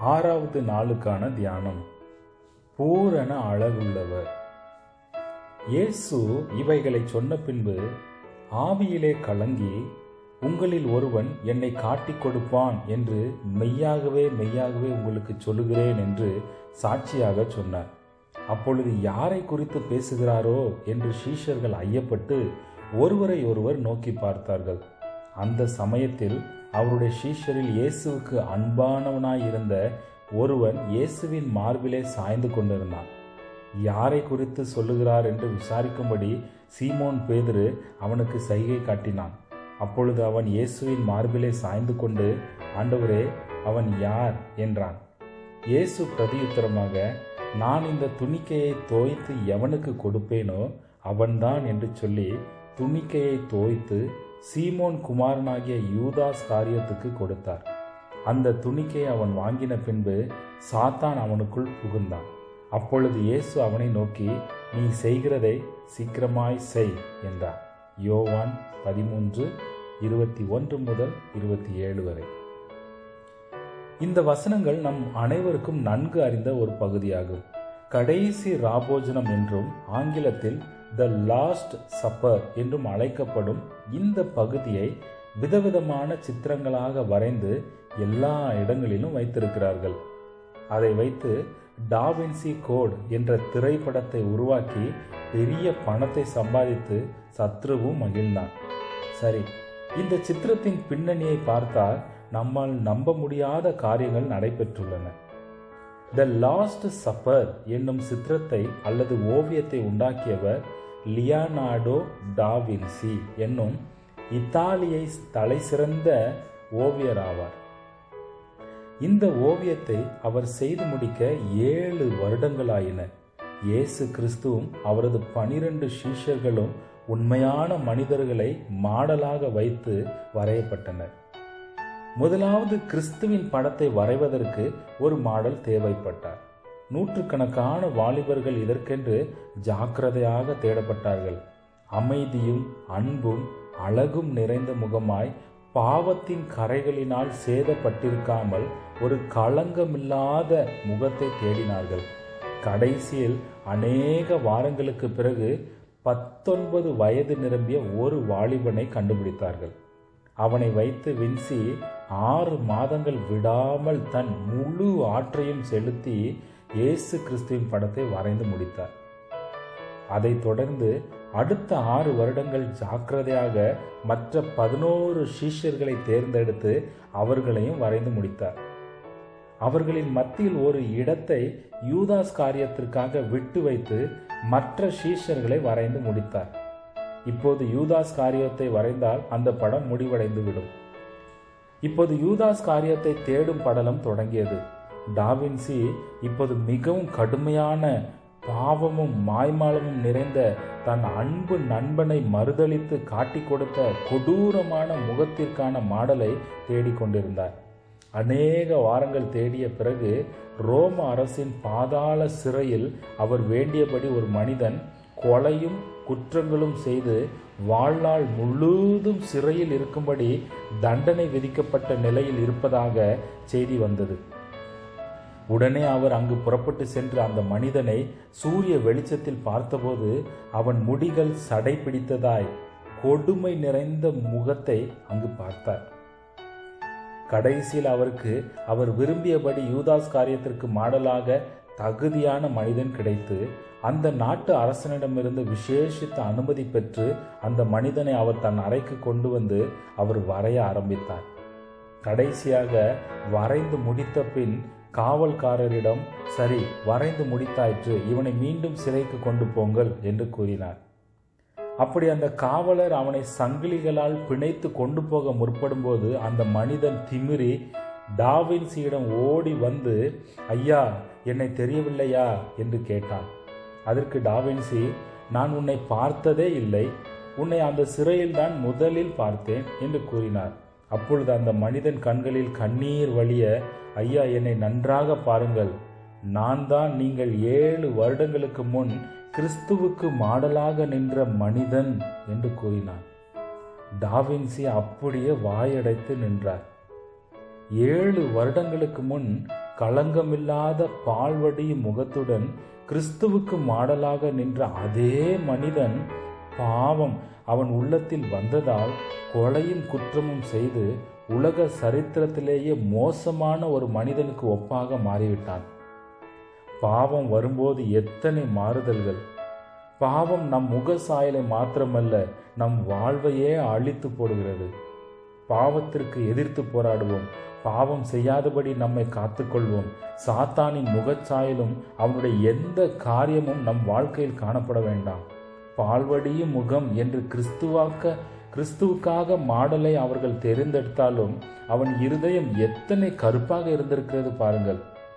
ஆறாவது நாளுக்கான தியானம் பூரண அழகுள்ளவர் இயேசு இவைகளை சொன்ன பின்பு ஆவியிலே கலங்கி உங்களில் ஒருவன் என்னை காட்டிக் கொடுப்பான் என்று மெய்யாகவே மெய்யாகவே உங்களுக்கு சொல்லுகிறேன் என்று சாட்சியாக சொன்னார் அப்பொழுது யாரை குறித்து பேசுகிறாரோ என்று சீஷர்கள் ஐயப்பட்டு ஒருவரை ஒருவர் நோக்கி பார்த்தார்கள் அந்த சமயத்தில் அவருடைய சீஷரில் இயேசுவுக்கு அன்பானவனாயிருந்த ஒருவன் இயேசுவின் மார்பிலே சாய்ந்து கொண்டிருந்தான் யாரை குறித்து சொல்லுகிறார் என்று விசாரிக்கும்படி சீமோன் பேதுரு அவனுக்கு சைகை காட்டினான் அப்பொழுது அவன் இயேசுவின் மார்பிலே சாய்ந்து கொண்டு ஆண்டவரே அவன் யார் என்றான் இயேசு பிரதியுத்தரமாக நான் இந்த துணிக்கையை தோய்த்து எவனுக்கு கொடுப்பேனோ அவன்தான் என்று சொல்லி துணிக்கையை தோய்த்து சீமோன் குமாரனாகிய யூதாஸ் காரியத்துக்கு கொடுத்தார் அந்த துணிக்கையை அவன் வாங்கின பின்பு சாத்தான் அவனுக்குள் புகுந்தான் அப்பொழுது இயேசு அவனை நோக்கி நீ செய்கிறதை சீக்கிரமாய் செய் என்றார் யோவான் பதிமூன்று இருபத்தி ஒன்று முதல் இருபத்தி ஏழு வரை இந்த வசனங்கள் நம் அனைவருக்கும் நன்கு அறிந்த ஒரு பகுதியாகும் கடைசி ராபோஜனம் என்றும் ஆங்கிலத்தில் த லாஸ்ட் சப்பர் என்றும் அழைக்கப்படும் இந்த பகுதியை விதவிதமான சித்திரங்களாக வரைந்து எல்லா இடங்களிலும் வைத்திருக்கிறார்கள் அதை வைத்து டாவின்சி கோட் என்ற திரைப்படத்தை உருவாக்கி பெரிய பணத்தை சம்பாதித்து சத்ருவும் மகிழ்ந்தான் சரி இந்த சித்திரத்தின் பின்னணியை பார்த்தால் நம்மால் நம்ப முடியாத காரியங்கள் நடைபெற்றுள்ளன த லாஸ்ட் சப்பர் என்னும் சித்திரத்தை அல்லது ஓவியத்தை உண்டாக்கியவர் லியானார்டோ டாவின்சி என்னும் இத்தாலியை தலை சிறந்த ஓவியர் ஆவார் இந்த ஓவியத்தை அவர் செய்து முடிக்க ஏழு வருடங்களாயின இயேசு கிறிஸ்துவும் அவரது பனிரெண்டு சீஷர்களும் உண்மையான மனிதர்களை மாடலாக வைத்து வரையப்பட்டனர் முதலாவது கிறிஸ்துவின் படத்தை வரைவதற்கு ஒரு மாடல் தேவைப்பட்டார் நூற்றுக்கணக்கான வாலிபர்கள் இதற்கென்று ஜாக்கிரதையாக தேடப்பட்டார்கள் அமைதியும் அன்பும் அழகும் நிறைந்த முகமாய் பாவத்தின் கரைகளினால் சேதப்பட்டிருக்காமல் ஒரு களங்கமில்லாத முகத்தை தேடினார்கள் கடைசியில் அநேக வாரங்களுக்கு பிறகு பத்தொன்பது வயது நிரம்பிய ஒரு வாலிபனை கண்டுபிடித்தார்கள் அவனை வைத்து வின்சி ஆறு மாதங்கள் விடாமல் தன் முழு ஆற்றையும் செலுத்தி இயேசு கிறிஸ்துவின் படத்தை வரைந்து முடித்தார் அதைத் தொடர்ந்து அடுத்த ஆறு வருடங்கள் ஜாக்கிரதையாக மற்ற பதினோரு சீஷர்களை தேர்ந்தெடுத்து அவர்களையும் வரைந்து முடித்தார் அவர்களின் மத்தியில் ஒரு இடத்தை யூதாஸ் காரியத்திற்காக விட்டு வைத்து மற்ற சீஷர்களை வரைந்து முடித்தார் இப்போது யூதாஸ் காரியத்தை வரைந்தால் அந்த படம் முடிவடைந்து விடும் இப்போது யூதாஸ் காரியத்தை தேடும் படலம் தொடங்கியது டாவின்சி இப்போது மிகவும் கடுமையான பாவமும் மாய்மாலமும் நிறைந்த தன் அன்பு நண்பனை மறுதளித்து காட்டிக் கொடுத்த கொடூரமான முகத்திற்கான மாடலை தேடிக்கொண்டிருந்தார் அநேக வாரங்கள் தேடிய பிறகு ரோம அரசின் பாதாள சிறையில் அவர் வேண்டியபடி ஒரு மனிதன் கொலையும் குற்றங்களும் செய்து வாழ்நாள் முழுவதும் சிறையில் இருக்கும்படி தண்டனை விதிக்கப்பட்ட நிலையில் இருப்பதாக செய்தி வந்தது உடனே அவர் அங்கு புறப்பட்டு சென்று அந்த மனிதனை சூரிய வெளிச்சத்தில் பார்த்தபோது அவன் முடிகள் சடை பிடித்ததாய் கொடுமை நிறைந்த முகத்தை அங்கு பார்த்தார் கடைசியில் அவருக்கு அவர் விரும்பியபடி யூதாஸ் காரியத்திற்கு மாடலாக தகுதியான மனிதன் கிடைத்து அந்த நாட்டு அரசனிடமிருந்து விசேஷித்த அனுமதி பெற்று அந்த மனிதனை அவர் தன் அறைக்கு கொண்டு வந்து அவர் வரைய ஆரம்பித்தார் கடைசியாக வரைந்து முடித்த பின் காவல்காரரிடம் சரி வரைந்து முடித்தாயிற்று இவனை மீண்டும் சிறைக்கு கொண்டு போங்கள் என்று கூறினார் அப்படி அந்த காவலர் அவனை சங்கிலிகளால் பிணைத்து கொண்டு போக முற்படும்போது அந்த மனிதன் திமிரி டாவின்சியிடம் ஓடி வந்து ஐயா என்னை தெரியவில்லையா என்று கேட்டான் அதற்கு டாவின்சி நான் உன்னை பார்த்ததே இல்லை உன்னை அந்த சிறையில் தான் முதலில் பார்த்தேன் என்று கூறினார் அப்பொழுது அந்த மனிதன் கண்களில் கண்ணீர் வழிய ஐயா என்னை நன்றாக பாருங்கள் நான் தான் நீங்கள் ஏழு வருடங்களுக்கு முன் கிறிஸ்துவுக்கு மாடலாக நின்ற மனிதன் என்று கூறினான் டாவின்சி அப்படியே வாயடைத்து நின்றார் ஏழு வருடங்களுக்கு முன் களங்கமில்லாத பால்வடியும் முகத்துடன் கிறிஸ்துவுக்கு மாடலாக நின்ற அதே மனிதன் பாவம் அவன் உள்ளத்தில் வந்ததால் கொலையும் குற்றமும் செய்து உலக சரித்திரத்திலேயே மோசமான ஒரு மனிதனுக்கு ஒப்பாக மாறிவிட்டான் பாவம் வரும்போது எத்தனை மாறுதல்கள் பாவம் நம் முக சாயலை மாத்திரமல்ல நம் வாழ்வையே அழித்து போடுகிறது பாவத்திற்கு எதிர்த்து போராடுவோம் பாவம் செய்யாதபடி நம்மை காத்துக்கொள்வோம் சாத்தானின் முகச்சாயலும் அவனுடைய எந்த காரியமும் நம் வாழ்க்கையில் காணப்பட வேண்டாம் பால்வடியும் முகம் என்று கிறிஸ்துவாக்க கிறிஸ்துவுக்காக மாடலை அவர்கள் தெரிந்தெடுத்தாலும் அவன் இருதயம் எத்தனை கருப்பாக இருந்திருக்கிறது பாருங்கள்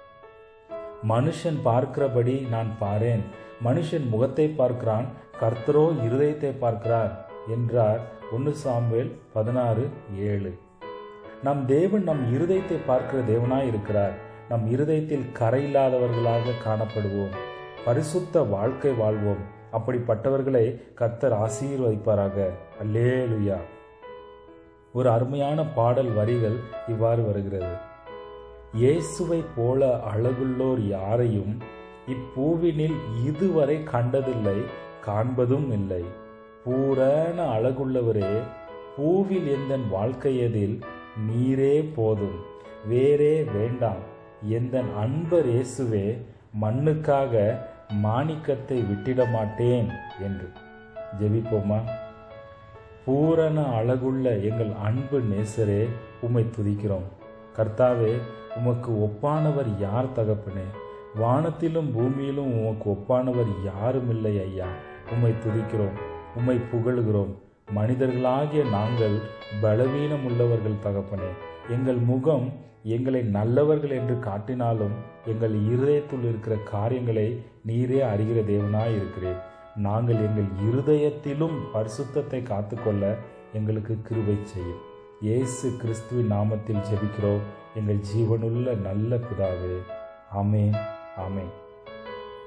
மனுஷன் பார்க்கிறபடி நான் பாரேன் மனுஷன் முகத்தை பார்க்கிறான் கர்த்தரோ இருதயத்தை பார்க்கிறார் என்றார் ஒன்று சாம்பேல் பதினாறு ஏழு நம் தேவன் நம் இருதயத்தை பார்க்கிற தேவனாய் இருக்கிறார் நம் இருதயத்தில் கரையில்லாதவர்களாக காணப்படுவோம் பரிசுத்த வாழ்க்கை வாழ்வோம் அப்படிப்பட்டவர்களை கர்த்தர் ஆசீர்வதிப்பாராக அல்லேலுயா ஒரு அருமையான பாடல் வரிகள் இவ்வாறு வருகிறது இயேசுவை போல அழகுள்ளோர் யாரையும் இப்பூவினில் இதுவரை கண்டதில்லை காண்பதும் இல்லை பூரண அழகுள்ளவரே பூவில் எந்தன் வாழ்க்கையதில் நீரே போதும் வேறே வேண்டாம் எந்தன் அன்பர் இயேசுவே மண்ணுக்காக மாணிக்கத்தை விட்டிட மாட்டேன் என்று ஜெபிப்போமா பூரண அழகுள்ள எங்கள் அன்பு நேசரே உம்மை துதிக்கிறோம் கர்த்தாவே உமக்கு ஒப்பானவர் யார் தகப்பனே வானத்திலும் பூமியிலும் உமக்கு ஒப்பானவர் யாரும் இல்லை ஐயா உம்மை துதிக்கிறோம் உம்மை புகழுகிறோம் மனிதர்களாகிய நாங்கள் பலவீனம் உள்ளவர்கள் தகப்பனே எங்கள் முகம் எங்களை நல்லவர்கள் என்று காட்டினாலும் எங்கள் இருதயத்தில் இருக்கிற காரியங்களை நீரே அறிகிற தேவனாய் இருக்கிறேன் நாங்கள் எங்கள் இருதயத்திலும் பரிசுத்தத்தை காத்துக்கொள்ள எங்களுக்கு கிருபை செய்யும் இயேசு கிறிஸ்துவின் நாமத்தில் ஜெபிக்கிறோம் எங்கள் ஜீவனுள்ள நல்ல பிதாவே ஆமேன் ஆமேன்